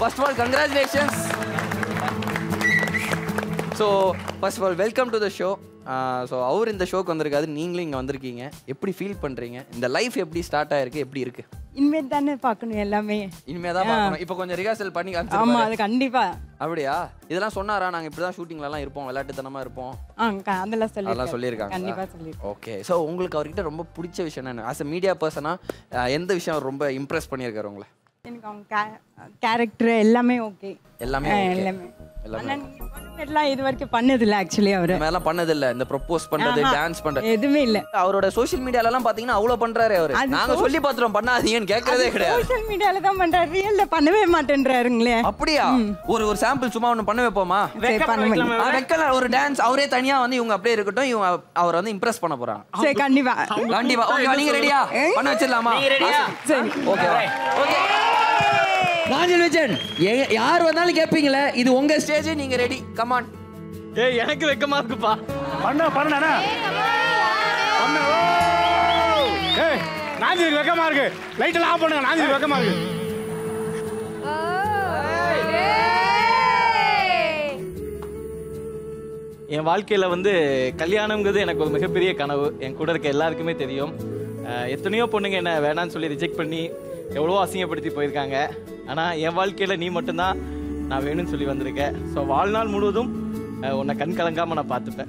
First of all congratulations so first of all welcome to the show so அவர் இந்த ஷோக்கு வந்திருக்காரு நீங்களும் இங்கே வந்திருக்கீங்க எப்படி ஃபீல் பண்ணுறீங்க இந்த லைஃப் எப்படி ஸ்டார்ட் ஆயிருக்கு எப்படி இருக்கு இனிமேல் தானே பார்க்கணும் எல்லாமே இனிமே தான் பார்க்கணும் இப்போ கொஞ்சம் ரிஹர்சல் பண்ணி ஆமா காமிச்சிருப்பாரு அது கண்டிப்பா அப்படியா இதெல்லாம் சொன்னாரா நாங்கள் இப்படி தான் ஷூட்டிங்லலாம் இருப்போம் விளையாட்டுத்தனமா இருப்போம் ஆ க- அதெல்லாம் சொல்லி அதெல்லாம் சொல்லியிருக்காங்க கண்டிப்பா சொல்லி ஓகே ஸோ உங்களுக்கு அவர்கிட்ட ரொம்ப பிடிச்ச விஷயம் என்ன ஆஸ் அ மீடியா பர்சனா எந்த விஷயம் அவர் ரொம்ப இம்ப்ரெஸ் பண்ணியிருக்காரு உங்களை எனக்கு அவங்க கேரக்டர் எல்லாமே ஓகே எல்லாமே okay. எல்லாமே எல்லாமே ஆனா நீங்க பண்ணதெல்லாம் இது வரைக்கும் பண்ணதில்ல ஆக்சுவலி அவரு இந்த மாதிரிலாம் பண்ணதில்ல இந்த ப்ரொப்போஸ் பண்றது ஆஹா. டான்ஸ் பண்றது எதுவுமே இல்ல அவரோட சோஷியல் மீடியாலலாம் பாத்தீங்கன்னா அவ்வளவு பண்றாரு அவரு அது நாங்க so- சொல்லி பாத்துறோம் பண்ணாதீங்கன்னு கேட்கறதே கிடையாது சோஷியல் மீடியால தான் பண்றாரு ரியல்ல பண்ணவே மாட்டேன்றாருங்களே அப்படியா ஒரு ஒரு சாம்பிள் சும்மா ஒண்ணு பண்ண வைப்போமா சரி பண்ணுவேன் ஆ, வைக்கல ஒரு டான்ஸ் அவரே தனியா வந்து இவங்க அப்படியே இருக்கட்டும் இவங்க அவரை வந்து இம்ப்ரெஸ் பண்ண போறாங்க சரி கண்டிப்பா கண்டிப்பா ஓகே நீங்க ரெடியா பண்ண வச்சிடலாமா சரி ஓகே ஓகே நாஞ்சல் விஜயன் எ- யார் வந்தாலும் கேட்பீங்களே இது உங்க ஸ்டேஜ் நீங்க ரெடி கமான் ஏய் எனக்கு வெக்கமா இருக்குப்பா பண்ண பண்ணா பண்ண ஏய் நாஞ்சிக்கு வெக்கமா இருக்கு லைட் எல்லாம் ஆஃப் பண்ணுங்க நாஞ்சிக்கு வெக்கமா இருக்கு என் வாழ்க்கையில் வந்து கல்யாணம்ங்கிறது எனக்கு ஒரு மிகப்பெரிய கனவு என் கூட இருக்க எல்லாருக்குமே தெரியும் அஹ் எத்தனையோ பொண்ணுங்க என்ன வேணான்னு சொல்லி ரிஜெக்ட் பண்ணி எவ்வளோ அசிங்கப்படுத்தி போயிருக்காங்க ஆனால் என் வாழ்க்கையில் நீ மட்டும்தான் நான் வேணும்னு சொல்லி வந்திருக்கேன் ஸோ வாழ்நாள் முழுவதும் அஹ் உன்னை கண் கலங்காமல் நான் பார்த்துப்பேன்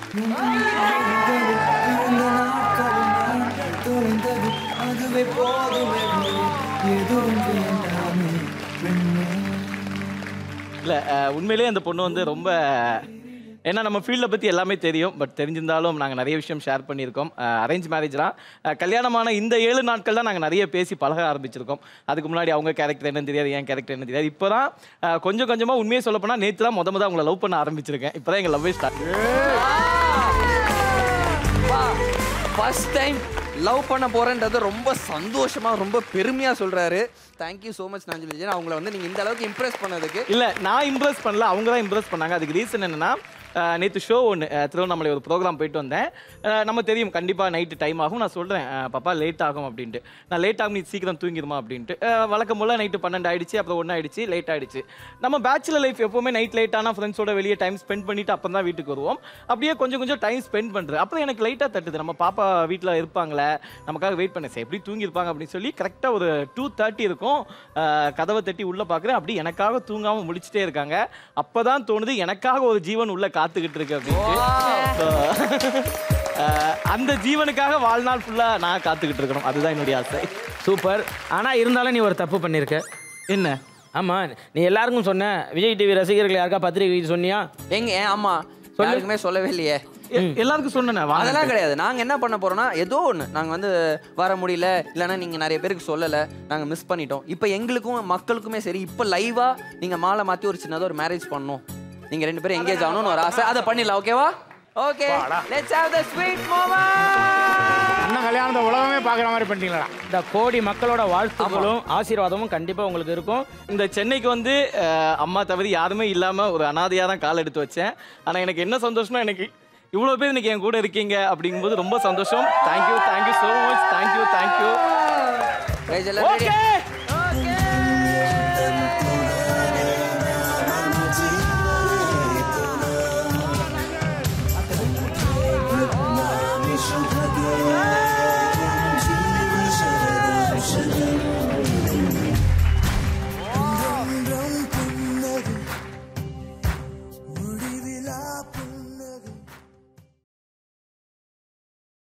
இல்லை உண்மையிலேயே அந்த பொண்ணு வந்து ரொம்ப ஏன்னா நம்ம ஃபீல்டை பற்றி எல்லாமே தெரியும் பட் தெரிஞ்சிருந்தாலும் நாங்கள் நிறைய விஷயம் ஷேர் பண்ணியிருக்கோம் அரேஞ்ச் மேரேஜ் தான் அஹ் கல்யாணமான இந்த ஏழு நாட்கள் தான் நாங்கள் நிறைய பேசி பழக ஆரம்பிச்சிருக்கோம் அதுக்கு முன்னாடி அவங்க கேரக்டர் என்னன்னு தெரியாது என் கேரக்டர் என்ன தெரியாது இப்போ தான் கொஞ்சம் கொஞ்சமாக உண்மையை சொல்ல போனால் நேற்று தான் முத முத அவங்கள லவ் பண்ண ஆரம்பிச்சிருக்கேன் இப்போ தான் எங்கள் லவ்வே ஸ்டார்ட் ஃபர்ஸ்ட் டைம் லவ் பண்ண போறேன்றது ரொம்ப சந்தோஷமா ரொம்ப பெருமையா சொல்றாரு thank you so much Nanjil Vijayan அவங்கள வந்து நீங்க இந்த அளவுக்கு இம்ப்ரெஸ் பண்ணதுக்கு இல்லை நான் இம்ப்ரெஸ் பண்ணல அவங்க தான் இம்ப்ரெஸ் பண்ணாங்க அதுக்கு ரீசன் என்னன்னா நேற்று ஷோ ஒன்று திருவண்ணாமலை ஒரு ப்ரோக்ராம் போயிட்டு வந்தேன் அஹ் நம்ம தெரியும் கண்டிப்பாக நைட்டு டைம் ஆகும் நான் சொல்கிறேன் பாப்பா லேட் ஆகும் அப்படின்ட்டு நான் லேட் ஆகும் நீ சீக்கிரம் தூங்கிடுமா அப்படின்ட்டு அஹ் வழக்கம் போல் நைட்டு பன்னெண்டு ஆயிடுச்சு அப்புறம் ஒன்று ஆயிடுச்சு லேட் ஆயிடுச்சு நம்ம பேச்சுலர் லைஃப் எப்போவுமே நைட் லேட்டான ஃப்ரெண்ட்ஸோட வெளியே டைம் ஸ்பெண்ட் பண்ணிட்டு அப்புறம் தான் வீட்டுக்கு வருவோம் அப்படியே கொஞ்சம் கொஞ்சம் டைம் ஸ்பெண்ட் பண்ணுறேன் அப்புறம் எனக்கு லைட்டாக தட்டுது நம்ம பாப்பா வீட்டில் இருப்பாங்களே நமக்காக வெயிட் பண்ண சரி எப்படி தூங்கியிருப்பாங்க அப்படின்னு சொல்லி கரெக்டாக ஒரு டூ தேர்ட்டி இருக்கும் அஹ் கதவை தட்டி உள்ளே பார்க்குறேன் அப்படி எனக்காக தூங்காமல் முழிச்சிட்டே இருக்காங்க அப்போ தான் தோணுது எனக்காக ஒரு ஜீவன் உள்ளே காத்துக்கிட்டு இருக்கு அப்படின்ட்டு So, அஹ் அந்த ஜீவனுக்காக வாழ்நாள் ஃபுல்லாக நான் காத்துக்கிட்டு இருக்கணும் அதுதான் என்னுடைய ஆசை சூப்பர் ஆனால் இருந்தாலும் நீ ஒரு தப்பு பண்ணியிருக்க என்ன ஆமாம் நீ எல்லாருக்கும் சொன்ன விஜய் டிவி ரசிகர்கள் யாருக்கா பத்திரிகை சொன்னியா எங்க ஏன் ஆமா யாருக்குமே சொல்லவே இல்லையே எ- எல்லாருக்கும் சொன்னேன் அதெல்லாம் கிடையாது நாங்க என்ன பண்ண போறோம்னா ஏதோ ஒண்ணு நாங்க வந்து வர முடியல இல்லைன்னா நீங்க நிறைய பேருக்கு சொல்லல நாங்க மிஸ் பண்ணிட்டோம் இப்போ எங்களுக்கும் மக்களுக்குமே சரி இப்போ லைவா நீங்க மாலை மாத்தி ஒரு சின்னதா ஒரு மேரேஜ் பண்ணணும் நீங்க ரெண்டு பேரும் எங்கேஜ் ஆகணும்னு ஒரு ஆசை அதை பண்ணிடலாம் ஓகேவா okay let's have the sweet moment அண்ணன் கல்யாணத்தை உலகமே பார்க்குற மாதிரி பண்ணிட்டீங்களா இந்த கோடி மக்களோட வாழ்த்துக்களும் ஆசீர்வாதமும் கண்டிப்பாக உங்களுக்கு இருக்கும் இந்த சென்னைக்கு வந்து அஹ், அம்மா தவிர யாருமே இல்லாமல் ஒரு அனாதையாக தான் கால் எடுத்து வச்சேன் ஆனால் எனக்கு என்ன சந்தோஷம்னா எனக்கு இவ்வளோ பேர் இன்னைக்கு என் கூட இருக்கீங்க அப்படிங்கும்போது ரொம்ப சந்தோஷம் thank you thank you so much thank you thank you guys எல்லாம் ready?